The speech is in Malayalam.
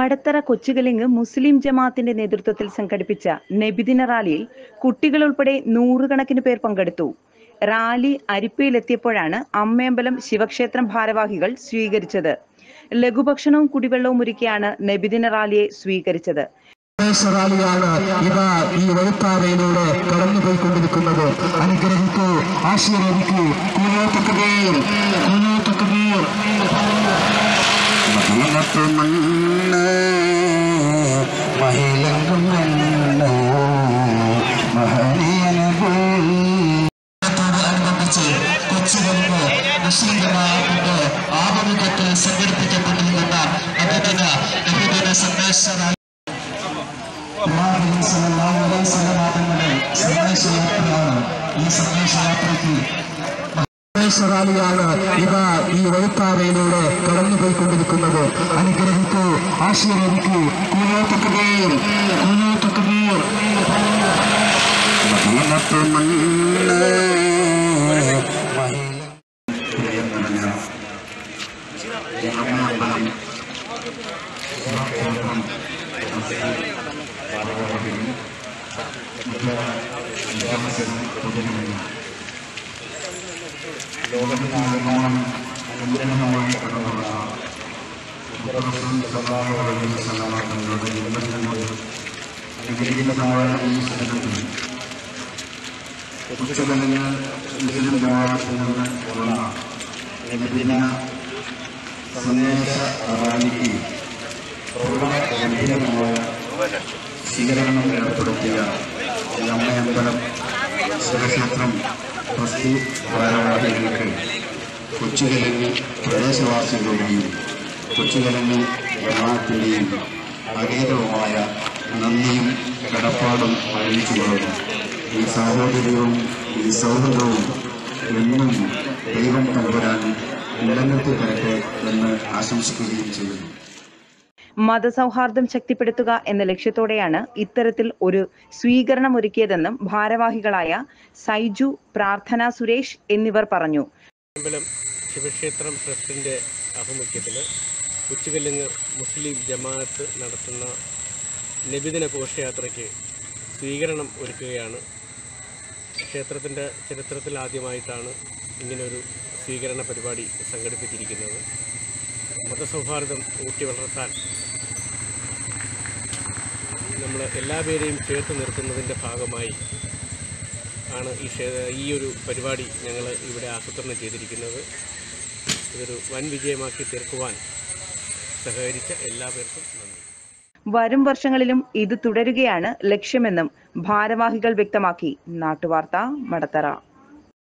മടത്തറ കൊച്ചുകലിങ് മുസ്ലിം ജമാഅത്തിന്റെ നേതൃത്വത്തിൽ സംഘടിപ്പിച്ച നബിദിന റാലിയിൽ കുട്ടികൾ ഉൾപ്പെടെ നൂറുകണക്കിന് പേർ പങ്കെടുത്തു റാലി അരിപ്പയിലെത്തിയപ്പോഴാണ് അമ്മയമ്പലം ശിവക്ഷേത്രം ഭാരവാഹികൾ സ്വീകരിച്ചത് ലഘുഭക്ഷണവും കുടിവെള്ളവും ഒരുക്കിയാണ് നബിദിന റാലിയെ സ്വീകരിച്ചത് റാലിയാണ് ഇതാ ഈ വഴിത്താരയിലൂടെ കടന്നുപോയിക്കൊണ്ടിരിക്കുന്നത് അനുഗ്രഹിക്കൂ ആശീർവദിക്കൂ കൂലോ തക്ബീർ കൂലോ തക്ബീർ മദീനത്തു മണ്ണ് മഹിളങ്കും മണ്ണ് മഹനീയ നബി അനുബന്ധിച്ച് കൊച്ചുകൾക്ക് മുസ്ലിം ജമാഅത്തിന്റെ ആഭിമുഖ്യത്തിൽ സംഘടിപ്പിക്കപ്പെട്ടിരിക്കുന്ന നബിദിന നബിദിന സന്ദേശ റാലി പ്രവാചകൻ സല്ലല്ലാഹു അലൈഹി വസല്ലം തങ്ങളുടെ സന്ദേശയാത്രയാണ് ഈ സന്ദേശയാത്രയ്ക്ക് റാലിയാണ് ഇതാ ഈ വഴിത്താരയിലൂടെ കടന്നുപോയിക്കൊണ്ടിരിക്കുന്നത് അനുഗ്രഹിക്കൂ ആശീർവദിക്കൂ കൂലോ തക്ബീർ കൂലോ തക്ബീർ മദീനത്തു മണ്ണ് മഹിള പ്രിയം നിറഞ്ഞ ജനമമ്പലം ലോകത്തിനാകമാനം അനുഗ്രഹമായി കടന്നുള്ള തങ്ങളുടെ നിബന്ധനകൾ അനുഗ്രഹീതമായ ഈ സ്ഥലത്തിൽ ഉച്ചകലങ്ങൾ മുസ്ലിം ജമാഅത്തിൽ നിന്ന് ഉള്ള നബിദിന സന്ദേശ റാലിക്ക് ഗംഭീരമായ സ്വീകരണം ഏർപ്പെടുത്തിയ ഈ അമ്മയമ്പലം ശിവക്ഷേത്രം ട്രസ്റ്റി ഭാരവാഹികൾക്ക് കൊച്ചുകലങ്ങി പ്രദേശവാസികളുടെയും കൊച്ചുകലങ്ങി ജമാഅത്തിൻ്റെയും അഗീതവുമായ നന്ദിയും കടപ്പാടും അറിയിച്ചുകൊള്ളുന്നു ഈ സാഹോദര്യവും ഈ സൗഹൃദവും എന്നും ദൈവം തമ്പുരാൻ നിലനിർത്തി തരട്ടെ എന്ന് ആശംസിക്കുകയും ചെയ്യുന്നു മതസൗഹാർദ്ദം ശക്തിപ്പെടുത്തുക എന്ന ലക്ഷ്യത്തോടെയാണ് ഇത്തരത്തിൽ ഒരു സ്വീകരണം ഒരുക്കിയതെന്നും ഭാരവാഹികളായ സൈജു പ്രാർത്ഥന സുരേഷ് എന്നിവർ പറഞ്ഞു അമ്പലം ശിവക്ഷേത്രം ട്രസ്റ്റിൻ്റെ ആഭിമുഖ്യത്തിൽ ഉച്ചകല്ലിങ്ങ് മുസ്ലിം ജമാഅത്ത് നടത്തുന്ന നബിദിന ഘോഷയാത്രയ്ക്ക് സ്വീകരണം ഒരുക്കുകയാണ് ക്ഷേത്രത്തിൻ്റെ ചരിത്രത്തിൽ ആദ്യമായിട്ടാണ് ഇങ്ങനൊരു സ്വീകരണ പരിപാടി സംഘടിപ്പിച്ചിരിക്കുന്നത് മതസൗഹാർദ്ദം ഊട്ടി വളർത്താൻ നമ്മൾ എല്ലാ പേരെയും ചേർത്ത് നിർത്തുന്നതിൻ്റെ ഭാഗമായി ആണ് ഈ ക്ഷേ ഈ ഒരു പരിപാടി ഞങ്ങൾ ഇവിടെ ആസൂത്രണം ചെയ്തിരിക്കുന്നത് ഇതൊരു വൻ വിജയമാക്കി തീർക്കുവാൻ സഹകരിച്ച എല്ലാവർക്കും നന്ദി വരും വർഷങ്ങളിലും ഇത് തുടരുകയാണ് ലക്ഷ്യമെന്നും ഭാരവാഹികൾ വ്യക്തമാക്കി നാട്ടുവാർത്ത മടത്തറ